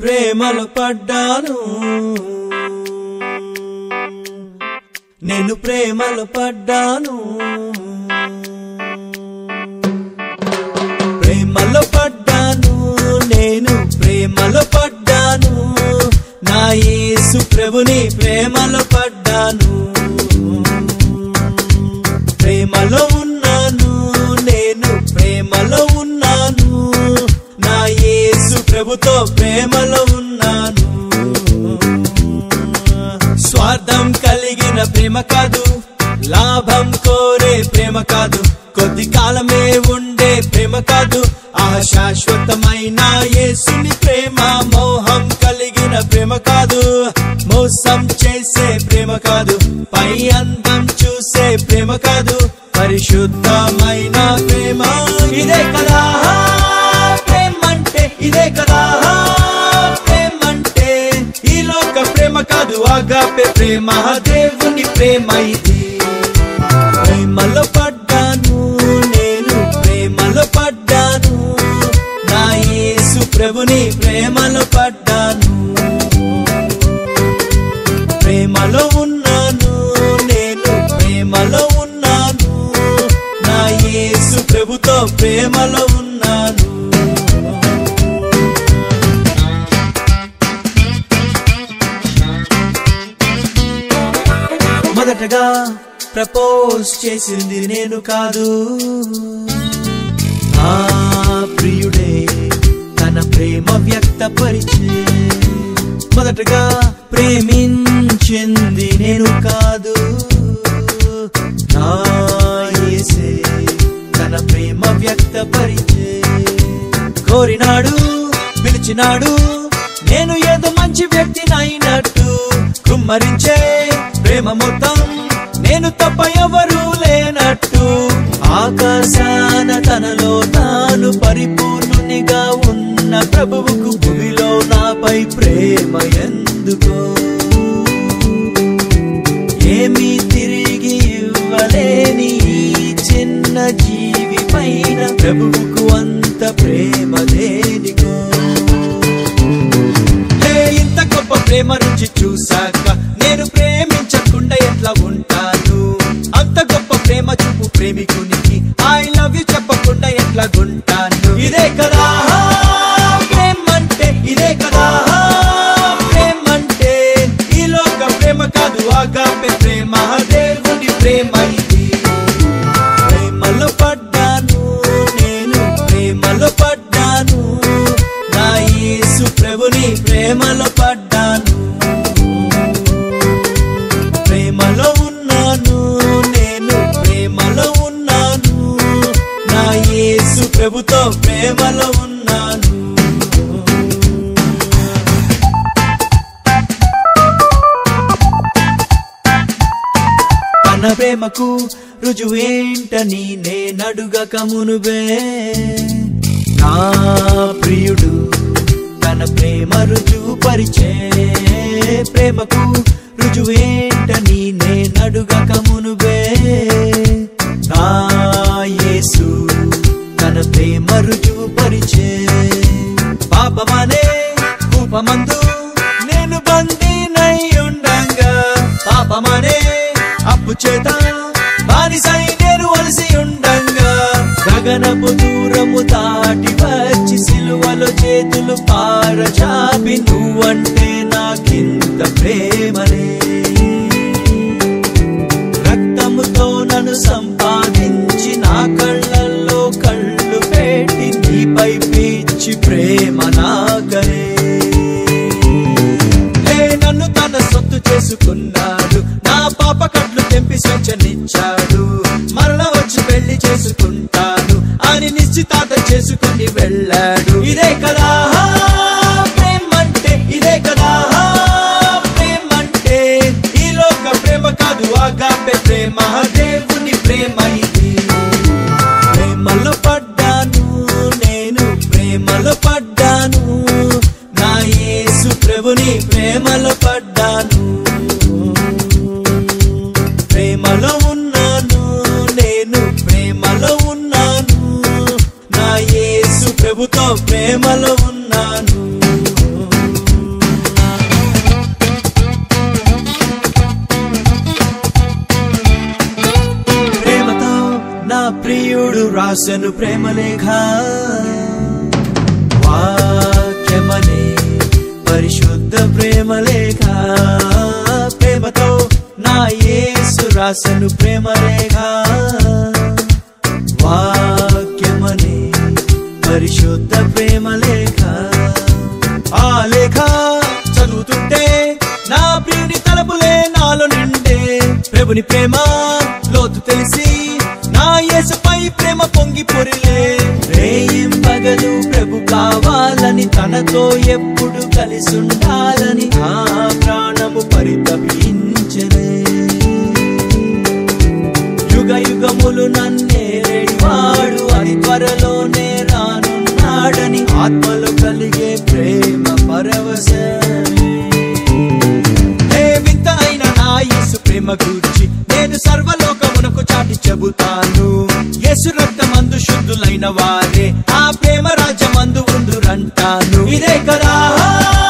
ప్రేమలో పడ్డాను నేను ప్రేమలో పడ్డాను ప్రేమలో పడ్డాను నేను ప్రేమలో పడ్డాను నా యేసు ప్రభుని ప్రేమలో పడ్డాను ప్రేమలో ఉన్నాను నేను ప్రేమలో ఉన్నాను నా యేసు ప్రభుతో ప్రేమలో ఉన్నాను స్వార్థం కలిగిన ప్రేమ కాదు లాభం కోరే ప్రేమ కాదు కొద్ది కాలమే ఉండే ప్రేమ కాదు ఆ శాశ్వతమైన యేసుని ప్రేమ మోహం కలిగిన ప్రేమ కాదు మోసం చేసే ప్రేమ కాదు పై అందం చూసే ప్రేమ కాదు పరిశుద్ధమైన ప్రేమ ఇదే కదా ప్రేమంటే ఇదే కదా ప్రేమంటే ఈ లోక ప్రేమ కాదు ఆగాపే ప్రేమ దేవుని ప్రేమ ఇది ప్రేమలో పడ్డాను నేను ప్రేమలో పడ్డాను నా యేసు ప్రభుని ప్రేమలో పడ్డాను ప్రేమలో ఉన్నాను నేను ప్రేమలో ఉన్నాను నా యేసు ప్రభుతో ప్రేమలో ఉన్నాను మొదటగా ప్రపోజ్ చేసింది నేను కాదు ఆ ప్రియుడే తన ప్రేమ వ్యక్తపరిచే మొదటగా ప్రేమించింది నేను కాదు నా యేసే తన ప్రేమ వ్యక్తపరిచే కోరినాడు పిలిచినాడు నేను ఏదో మంచి వ్యక్తినైనట్టు కుమ్మరించే ప్రేమ మొత్తం నేను తప్ప ఎవరు లేనట్టు ఆకాశాన తనలో తాను పరిపూర్ణునిగా ఉన్న ప్రభువుకు భూమిలో నాపై ప్రేమ ఎందుకో ఏమీ తిరిగి ఇవ్వలేని ఈ చిన్న జీవి పైన ప్రభువుకు అంత ప్రేమ దేనికో హే ఇంత గొప్ప ప్రేమ రుచి చూశాక నేను ప్రేమించకుండా ఎట్లా ఉంటాను అంత గొప్ప ప్రేమ చూపు ప్రేమికునికి ఐ లవ్ యు చెప్పకుండా ఎట్లా ఉంటాను ఇదే కదా ప్రేమంటే ఇదే కదా ప్రేమంటే ఈ లోక ప్రేమ కాదు ఆగాపే ప్రేమ దేవుని ప్రేమ ఇది ప్రేమలో పడ్డాను నేను ప్రేమలో పడ్డాను నా యేసు ప్రభుని ప్రేమలో పడ్డాను ప్రేమలో ఉన్నాను నేను ప్రేమలో ఉన్నాను నా యేసు ప్రభుతో ప్రేమలో ఉన్నాను తన ప్రేమకు రుజువేంటని నేనడుగక మునుబే నా ప్రియుడు తన ప్రేమ రుజువు పరిచే ప్రేమకు రుజువేంటని నేనడుగక మునుబే నా యేసు తన ప్రేమ రుజువు పరిచే పాపమనే కూపమందు నేను బందీనై ఉండంగా పాపమనే అప్పు చేత బానిసై నేను వలసి ఉండంగా గగనపు దూరము దాటి వచ్చి సిలువలో చేతులు పారచాపి నువ్వంటే నాకింత ప్రేమలే రక్తముతో నన్ను సంపాదించి నా కళ్ళల్లో కళ్ళు పెట్టి నీపై పీచి ప్రేమ నాకరే హే నన్ను తన సొత్తు చేసుకున్నాడు నా పాప కట్లు తెంపి స్వేచ్ఛనిచ్చాడు మరల వచ్చి పెళ్లి చేసుకుంటాను అని నిశ్చితార్థ చేసుకుని వెళ్ళాడు ఇదే కదా ప్రేమంటే ఇదే కదా ప్రేమంటే ఈ లోక ప్రేమ కాదు ఆగాపే ప్రేమ దేవుని ప్రేమ ఇది ప్రేమలో పడ్డాను నేను ప్రేమలో పడ్డాను నా యేసు ప్రభుని ప్రేమలో పడ్డాను ప్రేమలో ఉన్నాను నేను ప్రేమలో ఉన్నాను నా యేసు ప్రభుతో ప్రేమలో ఉన్నాను రాసెను ప్రేమలేఖ వాక్యమనే పరిశుద్ధ ప్రేమలేఖ ప్రేమతో నా యేసు రాసెను ప్రేమలేఖ వాక్యమనే పరిశుద్ధ ప్రేమలేఖ ఆ లేఖ చదువుతుంటే నా ప్రియుని తలపులే నాలో నిండే ప్రభుని ప్రేమ లోతు తెలిసి నా యేసుపై ప్రేమ పొంగి పొరిలే రేయిం పగలు ప్రభు కావాలని తనతో ఎప్పుడు కలిసి ఉండాలని ఆ ప్రాణము పరితపించలే యుగ యుగములు నన్నే వాడు అని త్వరలోనే రానున్నాడని ఆత్మలో కలిగే ప్రేమ పరవశమే ఏ వింత అయిన నా యేసు ప్రేమ గూర్చి నేను సర్వలోకమునకు చాటి చెబుతాను యేసు రక్తమందు శుద్ధులైన వారే ఆ ప్రేమ రాజ్యమందు ఉందురంటాను ఇదే కదా